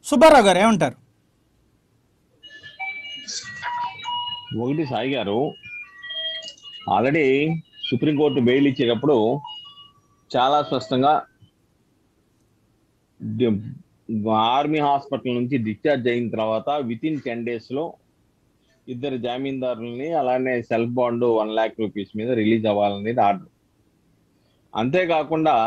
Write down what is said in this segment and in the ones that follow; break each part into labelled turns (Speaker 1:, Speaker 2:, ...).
Speaker 1: సుబ్బారావు గారు ఏమంటారు
Speaker 2: ఒకటి సాయి గారు ఆల్రెడీ సుప్రీంకోర్టు బెయిల్ ఇచ్చేటప్పుడు చాలా స్పష్టంగా డి- ఆర్మీ హాస్పిటల్ నుంచి డిశ్చార్జ్ అయిన తర్వాత విత్ ఇన్ టెన్ డేస్ లో ఇద్దరు జామీందారుల్ని అలానే self bond one lakh rupees మీద రిలీజ్ అవ్వాలనేది ఆర్డర్ అంతేకాకుండా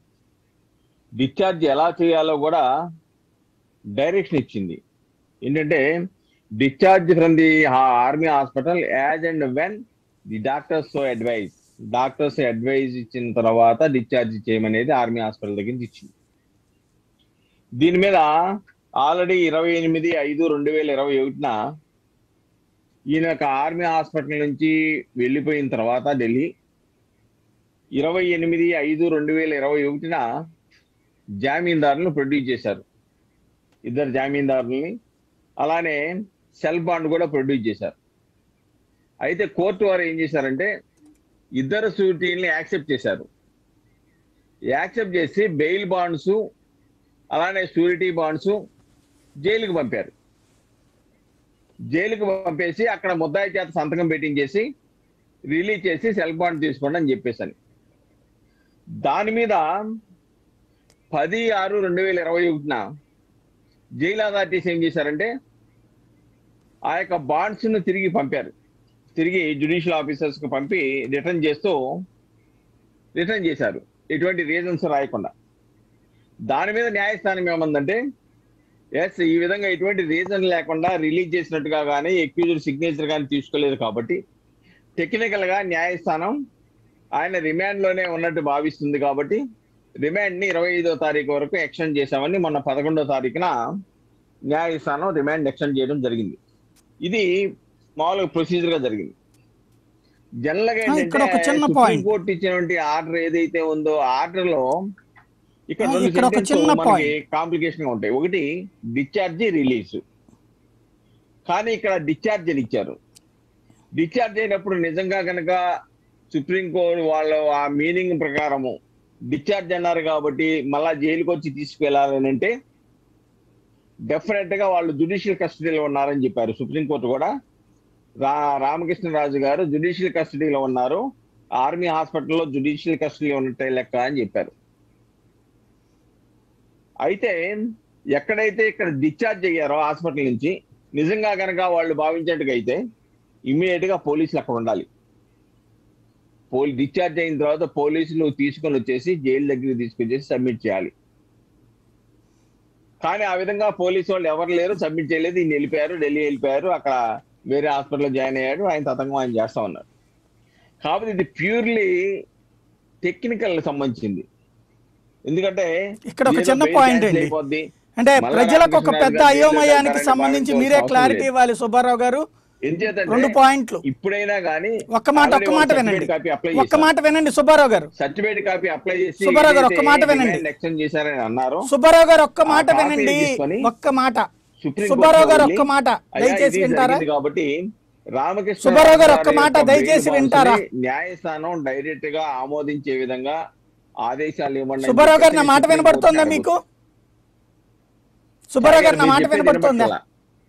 Speaker 2: డిశ్చార్జ్ ఎలా చేయాలో కూడా డైరెక్షన్ ఇచ్చింది ఏంటంటే discharge from the army hospital as and when the doctors so advise doctors advise ఇచ్చిన తర్వాత డిశ్చార్జ్ చేయమనేది ఆర్మీ హాస్పిటల్ దగ్గర నుంచి ఇచ్చింది దీని మీద ఆల్రెడీ ఇరవై ఎనిమిది ఐదు రెండు వేల ఇరవై ఒకటిన ఈయన యొక్క ఆర్మీ హాస్పిటల్ నుంచి వెళ్ళిపోయిన తర్వాత ఢిల్లీ ఇరవై ఎనిమిది ఐదు రెండు వేల ఇరవై ఒకటిన జామీందారులను ప్రొడ్యూస్ చేశారు ఇద్దరు జామీందారుల్ని అలానే సెల్ బాండ్ కూడా ప్రొడ్యూస్ చేశారు అయితే కోర్టు వారు ఏం చేశారంటే ఇద్దరు షూరిటీని యాక్సెప్ట్ చేశారు యాక్సెప్ట్ చేసి బెయిల్ బాండ్స్ అలానే షూరిటీ బాండ్స్ జైలుకు పంపారు జైలుకు పంపేసి అక్కడ ముద్దాయి చేత సంతకం పెట్టించేసి రిలీజ్ చేసి సెల్ బాండ్ తీసుకోండి అని చెప్పేసాను దాని మీద పది ఆరు రెండు వేల ఇరవై ఒకటిన జైలు అథారిటీస్ ఏం చేశారంటే ఆ యొక్క బాండ్స్ ను తిరిగి పంపారు తిరిగి జ్యుడిషియల్ ఆఫీసర్స్ కు పంపి రిటర్న్ చేస్తూ రిటర్న్ చేశారు ఎటువంటి రీజన్స్ రాయకుండా దాని మీద న్యాయస్థానం ఏమందంటే ఎస్ ఈ విధంగా ఎటువంటి రీజన్ లేకుండా రిలీజ్ చేసినట్టుగా కానీ ఎక్యూజ్డ్ సిగ్నేచర్ కానీ తీసుకోలేదు కాబట్టి టెక్నికల్ గా న్యాయస్థానం ఆయన రిమాండ్ లోనే ఉన్నట్టు భావిస్తుంది కాబట్టి రిమాండ్ ని ఇరవై ఐదో తారీఖు వరకు ఎక్స్టెండ్ చేశామని మొన్న పదకొండో తారీఖున న్యాయస్థానం రిమాండ్ ఎక్స్టెండ్ చేయడం జరిగింది ఇది మామూలుగా ప్రొసీజర్ గా జరిగింది జనరల్ గా
Speaker 1: ఆ, ఇక్కడ ఒక చిన్న point.
Speaker 2: కోర్టు ఇచ్చినటువంటి ఆర్డర్ ఏదైతే ఉందో ఆర్డర్ లో ఇక్కడ
Speaker 1: ఆ,
Speaker 2: రెండు
Speaker 1: ఇక్కడ ఒక
Speaker 2: sentences
Speaker 1: చిన్న
Speaker 2: మనకి కాంప్లికేషన్ గా ఉంటాయి ఒకటి డిశ్చార్జ్ రిలీజ్ కానీ ఇక్కడ డిశ్చార్జ్ అని ఇచ్చారు డిశ్చార్జ్ అయినప్పుడు నిజంగా కనుక సుప్రీంకోర్టు వాళ్ళు ఆ మీనింగ్ ప్రకారము డిశ్చార్జ్ అన్నారు కాబట్టి మళ్ళా జైలుకి వచ్చి తీసుకెళ్లాలని అంటే డెఫినెట్ గా వాళ్ళు జుడిషియల్ కస్టడీలో ఉన్నారని చెప్పారు సుప్రీంకోర్టు కూడా రా రామకృష్ణరాజు గారు జుడిషియల్ కస్టడీలో ఉన్నారు ఆర్మీ హాస్పిటల్లో జుడిషియల్ కస్టడీలో ఉన్నట్టే లెక్క అని చెప్పారు అయితే ఎక్కడైతే ఇక్కడ డిశ్చార్జ్ అయ్యారో హాస్పిటల్ నుంచి నిజంగా కనుక వాళ్ళు భావించినట్టుగా అయితే ఇమ్మీడియట్ గా పోలీసులు అక్కడ ఉండాలి పోలీ డిశ్చార్జ్ అయిన తర్వాత పోలీసులు తీసుకొని వచ్చేసి జైలు దగ్గరికి తీసుకొచ్చేసి సబ్మిట్ చేయాలి కానీ ఆ విధంగా పోలీసు వాళ్ళు ఎవరు లేరు సబ్మిట్ చేయలేదు ఈయన వెళ్ళిపోయారు ఢిల్లీ వెళ్ళిపోయారు అక్కడ వేరే హాస్పిటల్లో జాయిన్ అయ్యాడు ఆయన తతంగం ఆయన చేస్తా ఉన్నారు కాబట్టి ఇది ప్యూర్లీ టెక్నికల్ సంబంధించింది ఎందుకంటే
Speaker 1: ఇక్కడ ఒక
Speaker 2: ఏదో
Speaker 1: చిన్న
Speaker 2: bail
Speaker 1: పాయింట్
Speaker 2: cancel
Speaker 1: అండి
Speaker 2: అయిపోద్ది.
Speaker 1: అంటే
Speaker 2: మళ్ళా
Speaker 1: ప్రజలకు ఒక
Speaker 2: రామకృష్ణరాజు
Speaker 1: పెద్ద
Speaker 2: గారు
Speaker 1: అయోమయానికి
Speaker 2: జైలుకి
Speaker 1: సంబంధించి
Speaker 2: వెళ్తారని
Speaker 1: మీరే
Speaker 2: భావించాల్సిన
Speaker 1: క్లారిటీ
Speaker 2: అవసరం
Speaker 1: ఇవ్వాలి సుబ్బారావు గారు
Speaker 2: ఎందుచేతంటే
Speaker 1: రెండు పాయింట్లు
Speaker 2: ఇప్పుడైనా కానీ
Speaker 1: ఒక్క మాట ఒక్క మాట వినండి
Speaker 2: కాపీ అప్లై
Speaker 1: ఒక్క మాట వినండి సుబ్బారావు గారు
Speaker 2: సర్టిఫికేట్ కాపీ అప్లై చేసి
Speaker 1: సుబ్బారావు గారు ఒక్క మాట వినండి.
Speaker 2: ఎక్స్టెండ్ చేశారని అన్నారు
Speaker 1: సుబ్బారావు గారు ఒక్క మాట
Speaker 2: ఆ కాపీ
Speaker 1: వినండి
Speaker 2: తీసుకొని
Speaker 1: ఒక్క మాట
Speaker 2: సుప్రీం
Speaker 1: సుబ్బారావు గారు
Speaker 2: కోర్టులో
Speaker 1: ఒక్క మాట
Speaker 2: అయ్యా,
Speaker 1: దయచేసి
Speaker 2: ఇది
Speaker 1: వింటారా
Speaker 2: జరిగింది కాబట్టి రామకృష్ణ
Speaker 1: సుబ్బారావు గారు ఒక్క
Speaker 2: గారి
Speaker 1: మాట
Speaker 2: యొక్క
Speaker 1: దయచేసి
Speaker 2: బెయిల్
Speaker 1: వింటారా?
Speaker 2: బౌన్స్ని న్యాయస్థానం డైరెక్ట్ గా ఆమోదించే విధంగా ఆదేశాలు ఇవ్వండి అని
Speaker 1: సుబ్బారావు గారు నా
Speaker 2: చెప్పేసి
Speaker 1: మాట
Speaker 2: సుప్రీం
Speaker 1: వినబడుతోందా
Speaker 2: కోర్టు
Speaker 1: మీకు సుబ్బారావు గారు నా
Speaker 2: మీరు
Speaker 1: మాట
Speaker 2: చెప్పేది
Speaker 1: వినబడుతోందా
Speaker 2: వినపట్లా.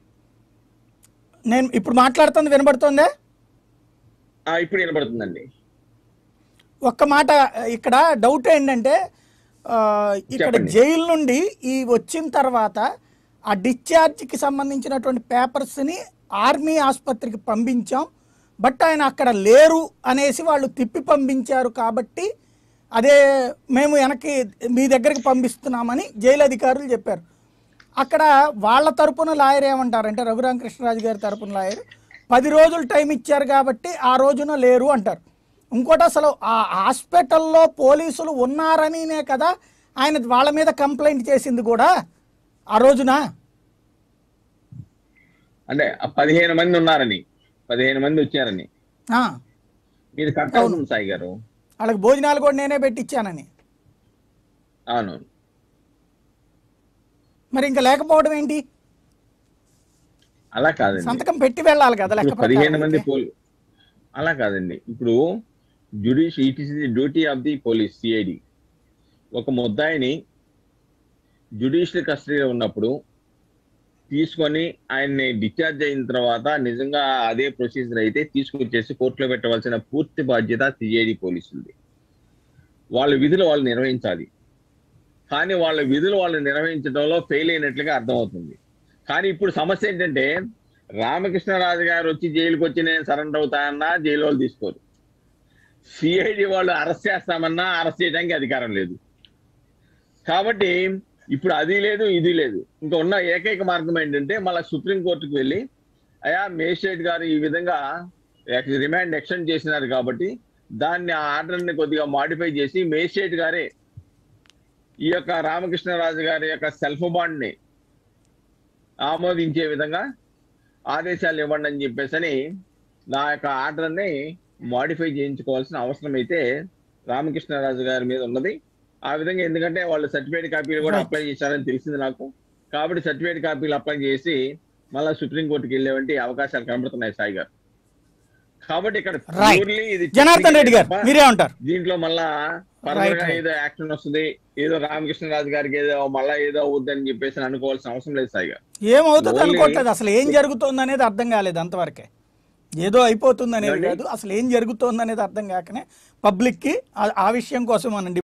Speaker 1: నేను ఇప్పుడు మాట్లాడుతుంది వినబడుతోందా
Speaker 2: ఆ, ఇప్పుడు వినపడుతుందండి
Speaker 1: ఒక్క మాట ఇక్కడ డౌట్ ఏంటంటే ఆ, ఇక్కడ
Speaker 2: చెప్పండి.
Speaker 1: జైలు నుండి ఈ వచ్చిన తర్వాత ఆ డిశ్చార్జ్కి సంబంధించినటువంటి పేపర్స్ని ఆర్మీ ఆసుపత్రికి పంపించాం బట్ ఆయన అక్కడ లేరు అనేసి వాళ్ళు తిప్పి పంపించారు కాబట్టి అదే మేము వెనక్కి మీ దగ్గరికి పంపిస్తున్నామని జైలు అధికారులు చెప్పారు అక్కడ వాళ్ళ తరపున లాయర్ ఏమంటారంటే రఘురామకృష్ణరాజు గారి తరపున లాయర్ పది రోజులు టైం ఇచ్చారు కాబట్టి ఆ రోజున లేరు అంటారు ఇంకోటి అసలు ఆ హాస్పిటల్లో పోలీసులు ఉన్నారనినే కదా ఆయన వాళ్ళ మీద కంప్లైంట్ చేసింది కూడా ఆ రోజున
Speaker 2: అంటే ఆ పదిహేను మంది ఉన్నారని పదిహేను మంది వచ్చారని
Speaker 1: ఆ,
Speaker 2: మీరు కరెక్ట్ అవుతుంది సాయి గారు
Speaker 1: వాళ్ళకి భోజనాలు కూడా నేనే పెట్టించానని
Speaker 2: అవును
Speaker 1: మరి ఇంకా లేకపోవడం ఏంటి
Speaker 2: అలా కాదండి
Speaker 1: సంతకం పెట్టి వెళ్ళాలి కదా లెక్క
Speaker 2: ఇప్పుడు పదిహేను
Speaker 1: ప్రకారం
Speaker 2: మంది
Speaker 1: అయితే.
Speaker 2: పోలీ అలా కాదండి ఇప్పుడు judicial it is the duty of the police CID ఒక ముద్దాయిని జుడిషియల్ కస్టడీలో ఉన్నప్పుడు తీసుకొని ఆయన్ని డిశ్చార్జ్ అయిన తర్వాత నిజంగా అదే ప్రొసీజర్ అయితే తీసుకొచ్చేసి కోర్టులో పెట్టవలసిన పూర్తి బాధ్యత సిఐడి పోలీసులది వాళ్ళ విధులు వాళ్ళు నిర్వహించాలి కానీ వాళ్ళ విధులు వాళ్ళు నిర్వహించడంలో ఫెయిల్ అయినట్లుగా అర్థమవుతుంది కానీ ఇప్పుడు సమస్య ఏంటంటే రామకృష్ణరాజు గారు వచ్చి జైలుకి వచ్చి నేను సరెండర్ అవుతానన్నా జైలు వాళ్ళు తీసుకోరు సిఐడి వాళ్ళు అరెస్ట్ చేస్తామన్నా అరెస్ట్ చేయడానికి అధికారం లేదు కాబట్టి ఇప్పుడు అది లేదు ఇది లేదు ఇంకా ఉన్న ఏకైక మార్గం ఏంటంటే మళ్ళీ సుప్రీం కోర్టుకు వెళ్ళి అయా మేజిస్ట్రేట్ గారు ఈ విధంగా రిమాండ్ ఎక్స్టెండ్ చేసినారు కాబట్టి దాన్ని ఆ ఆర్డర్ని కొద్దిగా మాడిఫై చేసి మేజిస్ట్రేట్ గారే ఈ యొక్క రామకృష్ణరాజు గారి యొక్క సెల్ఫ్ బాండ్ ని ఆమోదించే విధంగా ఆదేశాలు ఇవ్వండి అని చెప్పేసి నా యొక్క ఆర్డర్ ని మాడిఫై చేయించుకోవాల్సిన అవసరం అయితే రామకృష్ణరాజు గారి మీద ఉన్నది ఆ విధంగా ఎందుకంటే వాళ్ళు సర్టిఫికేట్ కాపీలు కూడా
Speaker 1: Right.
Speaker 2: అప్లై చేశారని తెలిసింది నాకు కాబట్టి సర్టిఫికేట్ కాపీలు అప్లై చేసి మళ్ళా సుప్రీంకోర్టుకి వెళ్ళేవంటి అవకాశాలు కనబడుతున్నాయి సాయి గారు కాబట్టి ఇక్కడ
Speaker 1: Right.
Speaker 2: purely ఇది
Speaker 1: జనార్దన్ రెడ్డి గారు
Speaker 2: తప్ప
Speaker 1: మీరే ఉంటారు
Speaker 2: దీంట్లో మళ్ళా ఫర్దర్
Speaker 1: Right,
Speaker 2: గా
Speaker 1: right.
Speaker 2: ఏదో యాక్షన్ వస్తుంది ఏదో రామకృష్ణరాజు గారికి ఏదో మళ్ళా ఏదో అవుద్దని చెప్పేసి అనుకోవాల్సిన అవసరం లేదు సాయి గారు
Speaker 1: ఏమవుతుంది
Speaker 2: Only-
Speaker 1: అనుకోవట్లేదు అసలు ఏం జరుగుతుంది అనేది అర్థం కాలేదు అంతవరకే ఏదో అయిపోతుంది అనేది
Speaker 2: ఏమండి?
Speaker 1: కాదు అసలు ఏం జరుగుతుంది అనేది అర్థం కాకనే పబ్లిక్కి ఆ- ఆ విషయం కోసం మనం